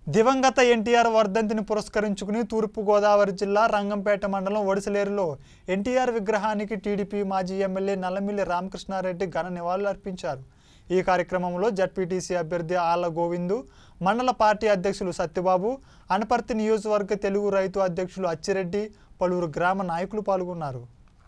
దివంగత ఎన్టీఆర్ వర్ధంతిని పురస్కరించుకుని తూర్పుగోదావరి జిల్లా రంగంపేట మండలం ఒడిసలేరులో ఎన్టీఆర్ విగ్రహానికి టీడీపీ మాజీ ఎమ్మెల్యే నల్లమిల్లి రామకృష్ణారెడ్డి ఘన నివాళులర్పించారు ఈ కార్యక్రమంలో జడ్పీటీసీ అభ్యర్థి ఆళ్ల గోవిందు మండల పార్టీ అధ్యక్షులు సత్యబాబు అనపర్తి నియోజకవర్గ తెలుగు రైతు అధ్యక్షులు అచ్చిరెడ్డి పలువురు గ్రామ నాయకులు పాల్గొన్నారు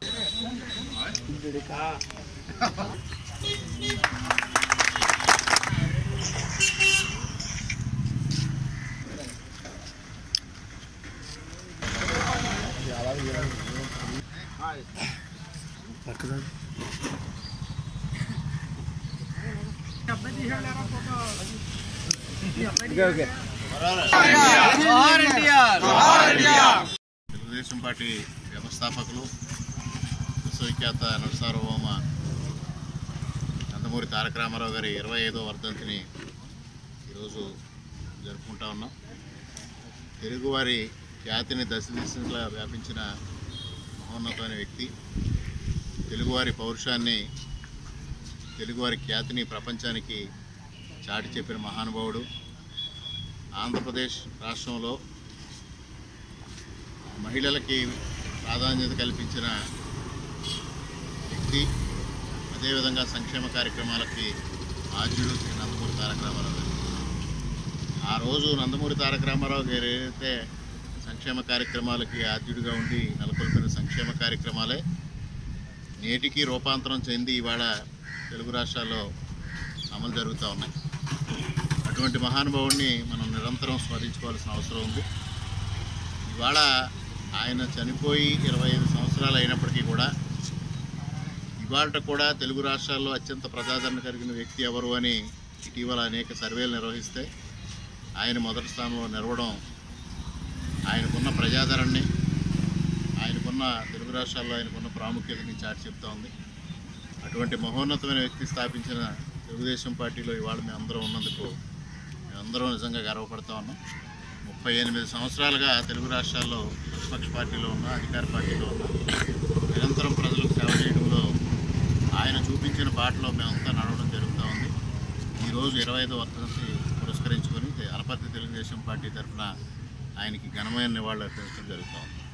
తెలుగుదేశం పార్టీ వ్యవస్థాపకులు విశ్వవిఖ్యాత నరసార్వభౌమ నందమూరి తారక రామారావు గారి ఇరవై ఐదో వర్ధంతిని ఈరోజు జరుపుకుంటా ఉన్నాం తెలుగువారి ఖ్యాతిని దశ దిశలా వ్యాపించిన మహోన్నతమైన వ్యక్తి తెలుగువారి పౌరుషాన్ని తెలుగువారి ఖ్యాతిని ప్రపంచానికి చాటి చెప్పిన మహానుభావుడు ఆంధ్రప్రదేశ్ రాష్ట్రంలో మహిళలకి ప్రాధాన్యత కల్పించిన వ్యక్తి అదేవిధంగా సంక్షేమ కార్యక్రమాలకి ఆద్యుడు శ్రీ నందమూరి తారక రామారావు గారు ఆ రోజు నందమూరి తారక రామారావు గారు ఏదైతే సంక్షేమ కార్యక్రమాలకి ఆద్యుడిగా ఉండి నెలకొల్పిన సంక్షేమ కార్యక్రమాలే నేటికి రూపాంతరం చెంది ఇవాళ తెలుగు రాష్ట్రాల్లో అమలు జరుగుతూ ఉన్నాయి అటువంటి మహానుభావుడిని మనం నిరంతరం స్మరించుకోవాల్సిన అవసరం ఉంది ఇవాళ ఆయన చనిపోయి ఇరవై ఐదు సంవత్సరాలు అయినప్పటికీ కూడా ఇవాళ కూడా తెలుగు రాష్ట్రాల్లో అత్యంత ప్రజాదరణ కలిగిన వ్యక్తి ఎవరు అని ఇటీవల అనేక సర్వేలు నిర్వహిస్తే ఆయన మొదటి స్థానంలో నిలవడం ఆయనకున్న ప్రజాదరణని ఆయనకున్న తెలుగు రాష్ట్రాల్లో ఆయనకున్న ప్రాముఖ్యతని చాటి చెప్తా ఉంది అటువంటి మహోన్నతమైన వ్యక్తి స్థాపించిన తెలుగుదేశం పార్టీలో ఇవాళ మేము అందరం ఉన్నందుకు మేమందరం నిజంగా గర్వపడతా ఉన్నాం ముప్పై ఎనిమిది సంవత్సరాలుగా తెలుగు రాష్ట్రాల్లో ప్రతిపక్ష పార్టీలో ఉన్న అధికార పార్టీలో ఉన్న నిరంతరం ప్రజలకు సేవ చేయడంలో ఆయన చూపించిన బాటలో మేమంతా నడవడం జరుగుతూ ఉంది ఈరోజు ఇరవై ఐదో వర్ధంతి పురస్కరించుకొని అనపర్తి తెలుగుదేశం పార్టీ తరఫున ఆయనకి ఘనమైన నివాళులు అర్పించడం జరుగుతూ ఉంది